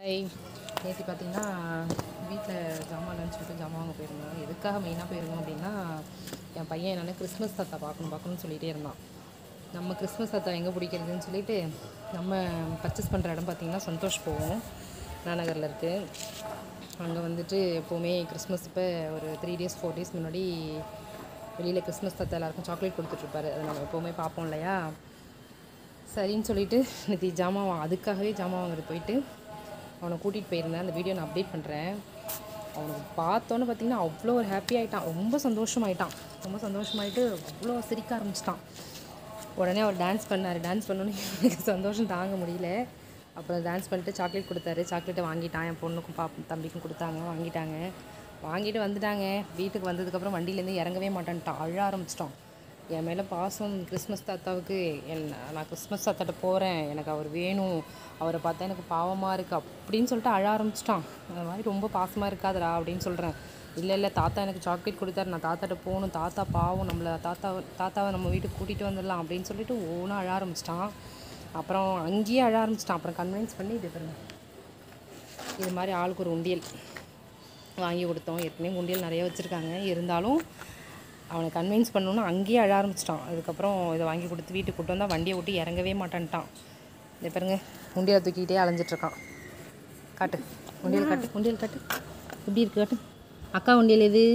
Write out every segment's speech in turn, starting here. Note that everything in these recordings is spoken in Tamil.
நேற்று பார்த்தீங்கன்னா வீட்டில் ஜாமான்லன்னு சொல்லிட்டு ஜாமான் வாங்க போயிருந்தோம் எதுக்காக மெயினாக போயிருந்தோம் அப்படின்னா என் பையன் என்னென்னா கிறிஸ்மஸ் தாத்தா பார்க்கணும் பார்க்கணும்னு சொல்லிகிட்டே இருந்தான் நம்ம கிறிஸ்மஸ் தாத்தா எங்கே பிடிக்கிறதுன்னு சொல்லிட்டு நம்ம பர்ச்சேஸ் பண்ணுற இடம் பார்த்திங்கன்னா சந்தோஷ் போவோம் நாநகரில் இருக்குது அங்கே வந்துட்டு எப்போவுமே கிறிஸ்மஸ் இப்போ ஒரு த்ரீ டேஸ் ஃபோர் டேஸ் முன்னாடி வெளியில் கிறிஸ்மஸ் தாத்தா எல்லாருக்கும் சாக்லேட் கொடுத்துட்ருப்பாரு அதை நம்ம எப்போவுமே பார்ப்போம் இல்லையா சரின்னு சொல்லிட்டு நேற்று ஜாமான் வா அதுக்காகவே ஜாமான் வாங்குறது போயிட்டு அவனை கூட்டிகிட்டு போயிருந்தேன் அந்த வீடியோ நான் அப்டேட் பண்ணுறேன் அவனுக்கு பார்த்தோன்னு பார்த்தீங்கன்னா அவ்வளோ ஒரு ஹாப்பி ஆகிட்டான் ரொம்ப சந்தோஷமாயிட்டான் ரொம்ப சந்தோஷமாயிட்டு அவ்வளோ சிரிக்க ஆரம்பிச்சிட்டான் உடனே அவர் டான்ஸ் பண்ணார் டான்ஸ் பண்ணோன்னே எனக்கு சந்தோஷம் தாங்க முடியல அப்புறம் டான்ஸ் பண்ணிட்டு சாக்லேட் கொடுத்தாரு சாக்லேட்டை வாங்கிட்டான் என் பொண்ணுக்கும் பாப் தம்பிக்கும் கொடுத்தாங்க வாங்கிட்டாங்க வாங்கிட்டு வந்துட்டாங்க வீட்டுக்கு வந்ததுக்கப்புறம் வண்டியிலேருந்து இறங்கவே மாட்டேன்ட்டான் அழ ஆரம்பிச்சிட்டான் என் மேலே பாசம் கிறிஸ்மஸ் தாத்தாவுக்கு என் நான் கிறிஸ்மஸ் தாத்தாட்ட போகிறேன் எனக்கு அவர் வேணும் அவரை பார்த்தா எனக்கு பாவமாக இருக்குது அப்படின்னு சொல்லிட்டு அழ ஆரம்பிச்சிட்டான் அந்த மாதிரி ரொம்ப பாசமாக இருக்காதடா அப்படின்னு சொல்கிறேன் இல்லை இல்லை தாத்தா எனக்கு சாக்லேட் கொடுத்தாரு நான் தாத்தாட்ட போகணும் தாத்தா பாவம் நம்மளை தாத்தா தாத்தாவை நம்ம வீட்டுக்கு கூட்டிகிட்டு வந்துடலாம் அப்படின்னு சொல்லிட்டு ஒவ்வொன்றும் அழ ஆரம்பிச்சிட்டான் அப்புறம் அங்கேயே அழ ஆரம்பிச்சிட்டான் அப்புறம் கன்வின்ஸ் பண்ணி இது பாருங்க இது மாதிரி ஆளுக்கு ஒரு உண்டியல் வாங்கி கொடுத்தோம் ஏற்கனவே உண்டியல் நிறைய வச்சுருக்காங்க இருந்தாலும் அவனை கன்வின்ஸ் பண்ணணுன்னு அங்கேயே அழ ஆரம்பிச்சிட்டான் அதுக்கப்புறம் இதை வாங்கி கொடுத்து வீட்டுக்கு கூட்டு வந்தால் வண்டியை விட்டு இறங்கவே மாட்டேன்ட்டான் இதை பாருங்க உண்டியலை தூக்கிக்கிட்டே அலைஞ்சிட்ருக்கான் காட்டு உண்டியல் காட்டு உண்டியல் காட்டு எப்படி இருக்கு காட்டு அக்கா உண்டியல் எது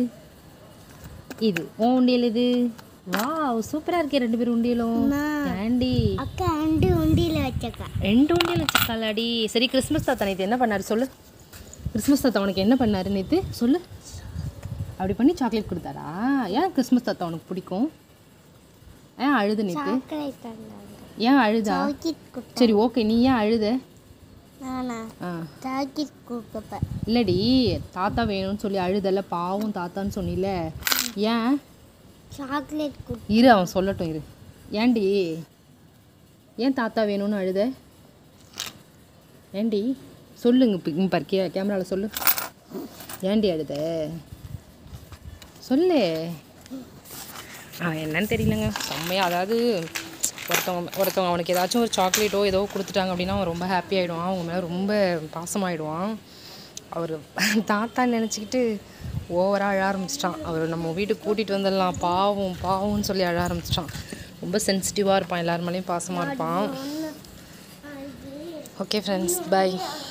இது உன் உண்டியல் எது வா சூப்பராக இருக்கே ரெண்டு பேரும் உண்டியலும் ஆண்டி அக்கா அண்டு உண்டியில் வச்சக்கா ரெண்டு உண்டியல் வச்சிருக்காளாடி சரி கிறிஸ்மஸ் தாத்தா நேற்று என்ன பண்ணாரு சொல்லு கிறிஸ்மஸ் தாத்தா உனக்கு என்ன பண்ணாரு நேற்று சொல்லு அப்படி பண்ணி சாக்லேட் கொடுத்தாரா ஏன் கிறிஸ்மஸ் தாத்தா உனக்கு பிடிக்கும் ஏன் அழுது நேற்று சாக்லேட் தந்தாங்க ஏன் அழுதா சாக்கெட் கொடுத்தா சரி ஓகே நீ ஏன் அழுத நானா ஆ சாக்கெட் கொடுக்கப்ப இல்லடி தாத்தா வேணும்னு சொல்லி அழுதல்ல பாவம் தாத்தான்னு சொன்னில ஏன் சாக்லேட் கொடு இரு அவன் சொல்லட்டும் இரு ஏன்டி ஏன் தாத்தா வேணும்னு அழுத ஏன்டி சொல்லுங்க இப்போ இங்கே பாரு கே கேமராவில் சொல்லு ஏன்டி அழுத சொல்லு ஆ என்னன்னு தெரியலங்க செம்மையாக அதாவது ஒருத்தவங்க ஒருத்தவங்க அவனுக்கு ஏதாச்சும் ஒரு சாக்லேட்டோ ஏதோ கொடுத்துட்டாங்க அப்படின்னா அவன் ரொம்ப ஹாப்பி ஆகிடுவான் அவங்க மேலே ரொம்ப பாசமாயிடுவான் அவர் தாத்தா நினச்சிக்கிட்டு ஓவராக அழ ஆரம்பிச்சிட்டான் அவர் நம்ம வீட்டுக்கு கூட்டிகிட்டு வந்துடலாம் பாவம் பாவம்னு சொல்லி அழ ஆரம்பிச்சிட்டான் ரொம்ப சென்சிட்டிவாக இருப்பான் எல்லார் மேலேயும் பாசமாக இருப்பான் ஓகே ஃப்ரெண்ட்ஸ் பை